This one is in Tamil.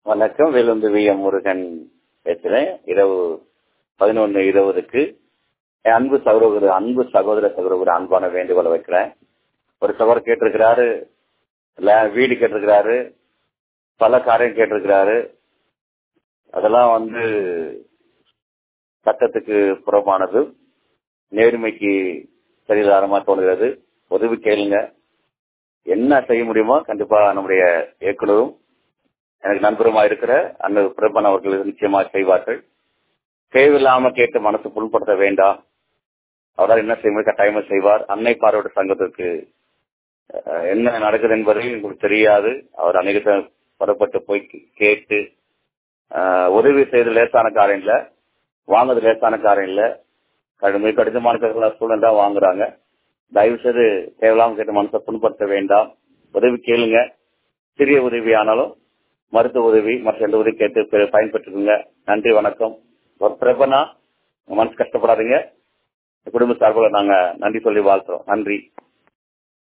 வணக்கம் வேலுந்து வி எம் முருகன் பேசுறேன் இரவு பதினொன்னு இருபதுக்கு என் அன்பு சகோதர அன்பு சகோதர சகோதர அன்பான வேண்டுகோளை வைக்கிறேன் ஒரு சகோதரர் கேட்டிருக்கிறாரு ல- வீடு கேட்டிருக்கிறாரு பல காரியம் கேட்டிருக்கிறாரு அதெல்லாம் வந்து சட்டத்துக்கு புறமானது நேர்மைக்கு சரிதாரமா தோணுகிறது உதவி கேளுங்க என்ன செய்ய முடியுமோ கண்டிப்பா நம்முடைய இயக்குனரும் எனக்கு நண்பருமா இருக்கிற அந்த பிரபன் அவர்கள் நிச்சயமா செய்வார்கள் தேவையில்லாம கேட்டு மனசு புண்படுத்த வேண்டாம் அவரால் என்ன செய்ய முடியும் கட்டாயமா செய்வார் அன்னை பார்வையோட சங்கத்திற்கு அஹ், என்ன நடக்குது என்பதை உங்களுக்கு தெரியாது அவர் அநேகத்தை புறப்பட்டு போய் கேட்டு அஹ், உதவி செய்து லேசான காரியம் இல்ல வாங்குறது லேசான காரியம் இல்ல கடுமை கடினமான கருத்துல சூழல் தான் வாங்குறாங்க தயவு செய்து தேவையில்லாம கேட்டு மனசை புண்படுத்த வேண்டாம் உதவி கேளுங்க சிறிய உதவி ஆனாலும் மருத்துவ உதவி மற்ற எந்த உதவி கேட்டு பெ- பயன்பெற்றுக்குங்க நன்றி வணக்கம் ஒரு பிரபனா உங்க மனசு கஷ்டப்படாதீங்க குடும்ப சார்பில் நாங்க நன்றி சொல்லி வாழ்த்துறோம் நன்றி